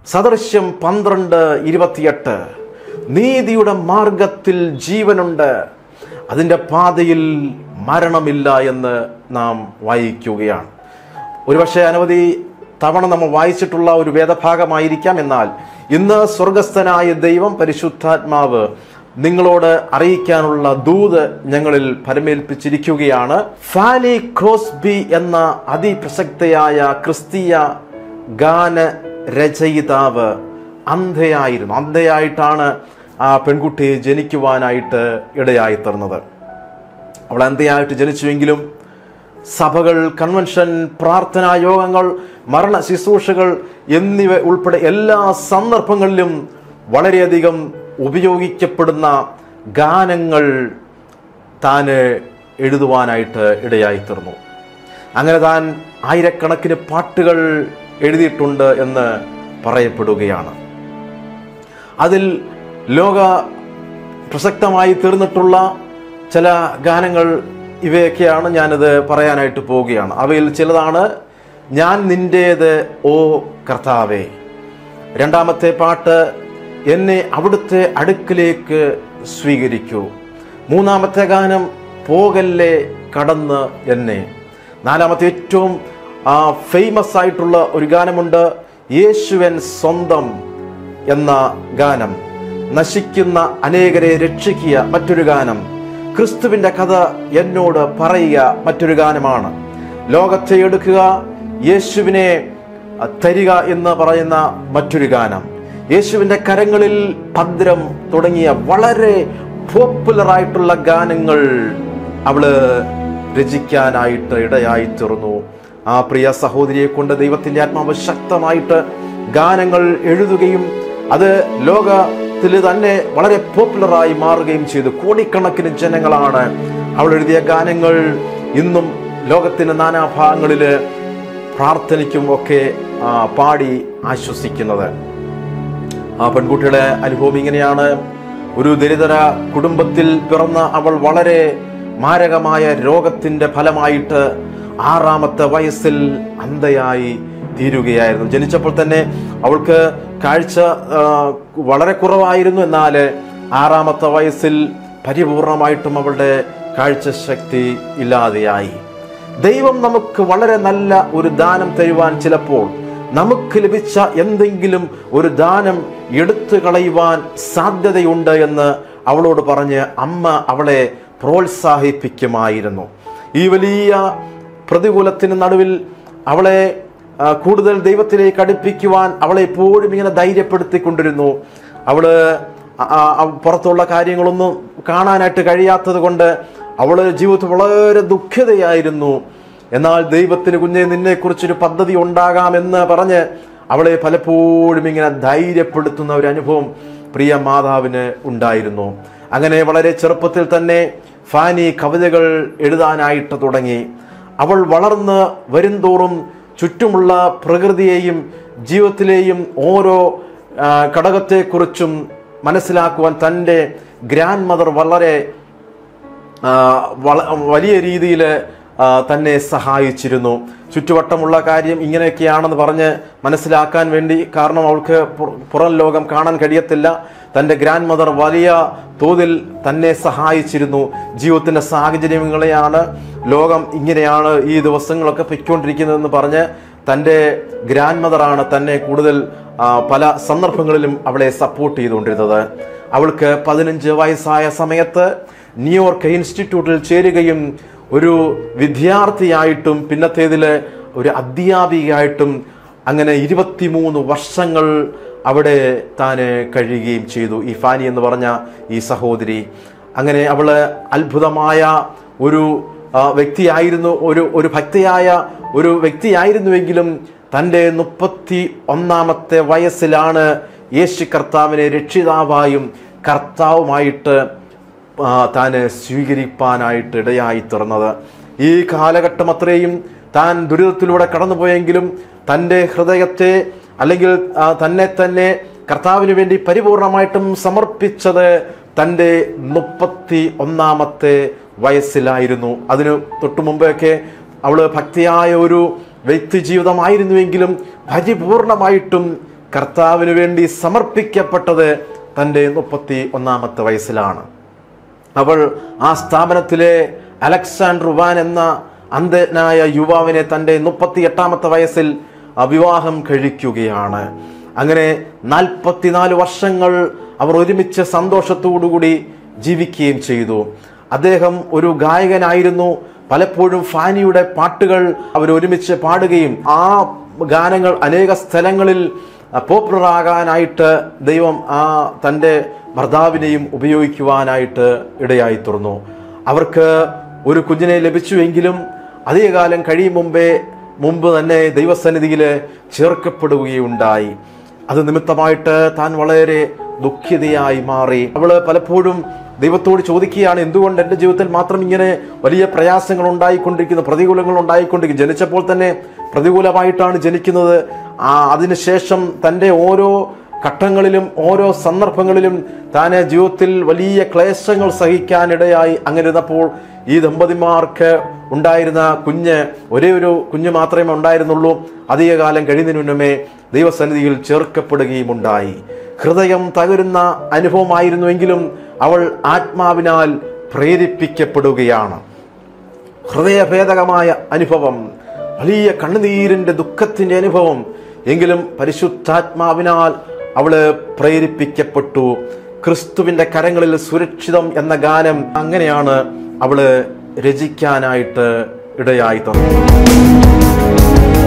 സദൃശ്യം പന്ത്രണ്ട് ഇരുപത്തിയെട്ട് നീതിയുടെ മാർഗത്തിൽ ജീവനുണ്ട് അതിൻ്റെ പാതയിൽ മരണമില്ല എന്ന് നാം വായിക്കുകയാണ് ഒരുപക്ഷെ അനവധി തവണ നമ്മൾ വായിച്ചിട്ടുള്ള ഒരു വേദഭാഗമായിരിക്കാം എന്നാൽ ഇന്ന് സ്വർഗസ്ഥനായ ദൈവം പരിശുദ്ധാത്മാവ് നിങ്ങളോട് അറിയിക്കാനുള്ള ദൂത് ഞങ്ങളിൽ പരമേൽപ്പിച്ചിരിക്കുകയാണ് ഫാനി ക്രോസ്ബി എന്ന അതിപ്രസക്തയായ ക്രിസ്തീയ ഗാന രചയിതാവ് അന്ധയായിരുന്നു അന്ധയായിട്ടാണ് ആ പെൺകുട്ടി ജനിക്കുവാനായിട്ട് ഇടയായി തീർന്നത് അവൾ അന്ധയായിട്ട് ജനിച്ചുവെങ്കിലും സഭകൾ കൺവെൻഷൻ പ്രാർത്ഥനാ യോഗങ്ങൾ മരണ ശുശ്രൂഷകൾ എന്നിവ ഉൾപ്പെടെ എല്ലാ സന്ദർഭങ്ങളിലും വളരെയധികം ഉപയോഗിക്കപ്പെടുന്ന ഗാനങ്ങൾ താന് എഴുതുവാനായിട്ട് ഇടയായി തീർന്നു അങ്ങനെ താൻ ആയിരക്കണക്കിന് പാട്ടുകൾ എഴുതിയിട്ടുണ്ട് എന്ന് പറയപ്പെടുകയാണ് അതിൽ ലോക പ്രസക്തമായി തീർന്നിട്ടുള്ള ചില ഗാനങ്ങൾ ഇവയൊക്കെയാണ് ഞാനത് പറയാനായിട്ട് പോവുകയാണ് അവയിൽ ചിലതാണ് ഞാൻ നിൻ്റേത് ഓ കർത്താവേ രണ്ടാമത്തെ പാട്ട് എന്നെ അവിടുത്തെ അടുക്കിലേക്ക് സ്വീകരിക്കൂ മൂന്നാമത്തെ ഗാനം പോകല്ലേ കടന്ന് എന്നെ നാലാമത്തെ ഏറ്റവും ഫേമസ് ആയിട്ടുള്ള ഒരു ഗാനമുണ്ട് യേശുവൻ സ്വന്തം എന്ന ഗാനം നശിക്കുന്ന അനേകരെ രക്ഷിക്കുക മറ്റൊരു ഗാനം ക്രിസ്തുവിന്റെ കഥ എന്നോട് പറയുക മറ്റൊരു ഗാനമാണ് ലോകത്തെ എടുക്കുക യേശുവിനെ തരിക എന്ന് പറയുന്ന മറ്റൊരു ഗാനം യേശുവിന്റെ കരങ്ങളിൽ ഭദ്രം തുടങ്ങിയ വളരെ പോപ്പുലർ ആയിട്ടുള്ള ഗാനങ്ങൾ അവള് രചിക്കാനായിട്ട് ഇടയായി തീർന്നു ആ പ്രിയ സഹോദരിയെ കൊണ്ട് ദൈവത്തിന്റെ ആത്മാവ് ശക്തമായിട്ട് ഗാനങ്ങൾ എഴുതുകയും അത് ലോകത്തിൽ തന്നെ വളരെ പോപ്പുലറായി മാറുകയും ചെയ്തു കോടിക്കണക്കിന് ജനങ്ങളാണ് അവൾ എഴുതിയ ഗാനങ്ങൾ ഇന്നും ലോകത്തിന്റെ നാനാഭാഗങ്ങളിൽ പ്രാർത്ഥനയ്ക്കും ഒക്കെ ആ, പാടി ആശ്വസിക്കുന്നത് ആ പെൺകുട്ടിയുടെ അനുഭവം ഇങ്ങനെയാണ് ഒരു ദരിദ്ര കുടുംബത്തിൽ പിറന്ന അവൾ വളരെ മാരകമായ രോഗത്തിന്റെ ഫലമായിട്ട് ആറാമത്തെ വയസ്സിൽ അന്ധയായി തീരുകയായിരുന്നു ജനിച്ചപ്പോൾ തന്നെ അവൾക്ക് കാഴ്ച ആ, വളരെ കുറവായിരുന്നു എന്നാൽ ആറാമത്തെ വയസ്സിൽ പരിപൂർണമായിട്ടും അവളുടെ കാഴ്ചശക്തി ഇല്ലാതെയായി ദൈവം നമുക്ക് വളരെ നല്ല ഒരു ദാനം തരുവാൻ ചിലപ്പോൾ നമുക്ക് ലഭിച്ച എന്തെങ്കിലും ഒരു ദാനം എടുത്തു കളയുവാൻ സാധ്യതയുണ്ട് എന്ന് അവളോട് പറഞ്ഞ് അമ്മ അവളെ പ്രോത്സാഹിപ്പിക്കുമായിരുന്നു ഈ വലിയ പ്രതികൂലത്തിന് നടുവിൽ അവളെ ആ, കൂടുതൽ ദൈവത്തിലേക്ക് അടുപ്പിക്കുവാൻ അവളെ എപ്പോഴും ഇങ്ങനെ ധൈര്യപ്പെടുത്തിക്കൊണ്ടിരുന്നു അവള് ആ- ആ- ആ പുറത്തുള്ള കാര്യങ്ങളൊന്നും കാണാനായിട്ട് കഴിയാത്തത് കൊണ്ട് അവള് ജീവിതത്തിൽ വളരെ ദുഃഖിതയായിരുന്നു എന്നാൽ ദൈവത്തിന് കുഞ്ഞെ നിന്നെ കുറിച്ചൊരു പദ്ധതി ഉണ്ടാകാമെന്ന് പറഞ്ഞ് അവളെ പലപ്പോഴും ഇങ്ങനെ ധൈര്യപ്പെടുത്തുന്ന ഒരു അനുഭവം പ്രിയ മാതാവിന് ഉണ്ടായിരുന്നു അങ്ങനെ വളരെ ചെറുപ്പത്തിൽ തന്നെ ഫാനി കവിതകൾ എഴുതാനായിട്ട് തുടങ്ങി അവൾ വളർന്ന് വരുംതോറും ചുറ്റുമുള്ള പ്രകൃതിയെയും ജീവിതത്തിലെയും ഓരോ ആ, ഘടകത്തെക്കുറിച്ചും മനസ്സിലാക്കുവാൻ തൻ്റെ ഗ്രാൻഡ് മദർ വളരെ ആ, വള- വലിയ രീതിയിൽ തന്നെ സഹായിച്ചിരുന്നു ചുറ്റുവട്ടമുള്ള കാര്യം ഇങ്ങനെയൊക്കെയാണെന്ന് പറഞ്ഞ് മനസ്സിലാക്കാൻ വേണ്ടി കാരണം അവൾക്ക് പുറ- പുറം ലോകം കാണാൻ കഴിയത്തില്ല തൻ്റെ ഗ്രാൻഡ് മദർ വലിയ തോതിൽ തന്നെ സഹായിച്ചിരുന്നു ജീവിതത്തിൻ്റെ സാഹചര്യങ്ങളെയാണ് ലോകം ഇങ്ങനെയാണ് ഈ ദിവസങ്ങളൊക്കെ പൊയ്ക്കൊണ്ടിരിക്കുന്നതെന്ന് പറഞ്ഞ് തൻ്റെ ഗ്രാൻഡ് മദറാണ് തന്നെ കൂടുതൽ ആ, പല സന്ദർഭങ്ങളിലും അവളെ സപ്പോർട്ട് ചെയ്തുകൊണ്ടിരുന്നത് അവൾക്ക് പതിനഞ്ച് വയസ്സായ സമയത്ത് ന്യൂയോർക്ക് ഇൻസ്റ്റിറ്റ്യൂട്ടിൽ ചേരുകയും ഒരു വിദ്യാർത്ഥിയായിട്ടും പിന്നത്തേതില് ഒരു അധ്യാപികയായിട്ടും അങ്ങനെ ഇരുപത്തിമൂന്ന് വർഷങ്ങൾ അവിടെ താന് കഴിയുകയും ചെയ്തു ഈ ഫാനി എന്ന് പറഞ്ഞ ഈ സഹോദരി അങ്ങനെ അവള് അത്ഭുതമായ ഒരു ആ, വ്യക്തിയായിരുന്നു ഒരു ഒരു ഭക്തിയായ ഒരു വ്യക്തിയായിരുന്നുവെങ്കിലും തൻ്റെ മുപ്പത്തി ഒന്നാമത്തെ വയസ്സിലാണ് യേശു കർത്താവിനെ രക്ഷിതാവായും കർത്താവുമായിട്ട് ആ, താന് സ്വീകരിപ്പാനായിട്ട് ഇടയായി തീർന്നത് ഈ കാലഘട്ടം അത്രയും താൻ ദുരിതത്തിലൂടെ കടന്നുപോയെങ്കിലും തൻ്റെ ഹൃദയത്തെ അല്ലെങ്കിൽ ആ, തന്നെ തന്നെ കർത്താവിന് വേണ്ടി പരിപൂർണമായിട്ടും സമർപ്പിച്ചത് തൻ്റെ മുപ്പത്തി ഒന്നാമത്തെ വയസ്സിലായിരുന്നു അതിനു തൊട്ടു മുമ്പൊക്കെ അവള് ഭക്തിയായ ഒരു വ്യക്തി ജീവിതമായിരുന്നുവെങ്കിലും പരിപൂർണമായിട്ടും കർത്താവിന് വേണ്ടി സമർപ്പിക്കപ്പെട്ടത് തൻ്റെ മുപ്പത്തി ഒന്നാമത്തെ വയസ്സിലാണ് അവൾ ആ സ്ഥാപനത്തിലെ അലക്സാണ്ടർ വാൻ എന്ന അന്ധനായ യുവാവിനെ തൻ്റെ മുപ്പത്തി എട്ടാമത്തെ വയസ്സിൽ വിവാഹം കഴിക്കുകയാണ് അങ്ങനെ നാൽപ്പത്തിനാല് വർഷങ്ങൾ അവർ ഒരുമിച്ച് സന്തോഷത്തോടുകൂടി ജീവിക്കുകയും ചെയ്തു അദ്ദേഹം ഒരു ഗായകനായിരുന്നു പലപ്പോഴും ഫാനിയുടെ പാട്ടുകൾ അവർ ഒരുമിച്ച് പാടുകയും ആ ഗാനങ്ങൾ അനേക സ്ഥലങ്ങളിൽ പോപ്പുലർ ആകാനായിട്ട് ദൈവം ആ തൻ്റെ ഭർത്താവിനെയും ഉപയോഗിക്കുവാനായിട്ട് ഇടയായി തുറന്നു അവർക്ക് ഒരു കുഞ്ഞിനെ ലഭിച്ചുവെങ്കിലും അധികകാലം കഴിയും മുമ്പേ മുമ്പ് തന്നെ ദൈവസന്നിധിയിൽ ചേർക്കപ്പെടുകയുണ്ടായി അത് നിമിത്തമായിട്ട് താൻ വളരെ ദുഃഖിതയായി മാറി അവള് പലപ്പോഴും ദൈവത്തോട് ചോദിക്കുകയാണ് എന്തുകൊണ്ട് എൻ്റെ ജീവിതത്തിൽ മാത്രം ഇങ്ങനെ വലിയ പ്രയാസങ്ങൾ ഉണ്ടായിക്കൊണ്ടിരിക്കുന്നു പ്രതികൂലങ്ങൾ ഉണ്ടായിക്കൊണ്ടിരിക്കുന്നു ജനിച്ചപ്പോൾ തന്നെ പ്രതികൂലമായിട്ടാണ് ജനിക്കുന്നത് ആ അതിനുശേഷം തൻ്റെ ഓരോ ഘട്ടങ്ങളിലും ഓരോ സന്ദർഭങ്ങളിലും താൻ ജീവിതത്തിൽ വലിയ ക്ലേശങ്ങൾ സഹിക്കാനിടയായി അങ്ങനെ ഇരുന്നപ്പോൾ ഈ ദമ്പതിമാർക്ക് ഉണ്ടായിരുന്ന കുഞ്ഞ് ഒരേ ഒരു കുഞ്ഞ് മാത്രമേ ഉണ്ടായിരുന്നുള്ളൂ അധികകാലം കഴിയുന്നതിന് മുന്നമേ ദൈവസന്നിധിയിൽ ചേർക്കപ്പെടുകയും ഉണ്ടായി ഹൃദയം തകരുന്ന അനുഭവമായിരുന്നുവെങ്കിലും അവൾ ആത്മാവിനാൽ പ്രേരിപ്പിക്കപ്പെടുകയാണ് ഹൃദയഭേദകമായ അനുഭവം വലിയ കണ്ണുനീരിന്റെ ദുഃഖത്തിന്റെ അനുഭവം എങ്കിലും പരിശുദ്ധാത്മാവിനാൽ അവള് പ്രേരിപ്പിക്കപ്പെട്ടു ക്രിസ്തുവിന്റെ കരങ്ങളിൽ സുരക്ഷിതം എന്ന ഗാനം അങ്ങനെയാണ് അവള് രചിക്കാനായിട്ട് ഇടയായി തന്നു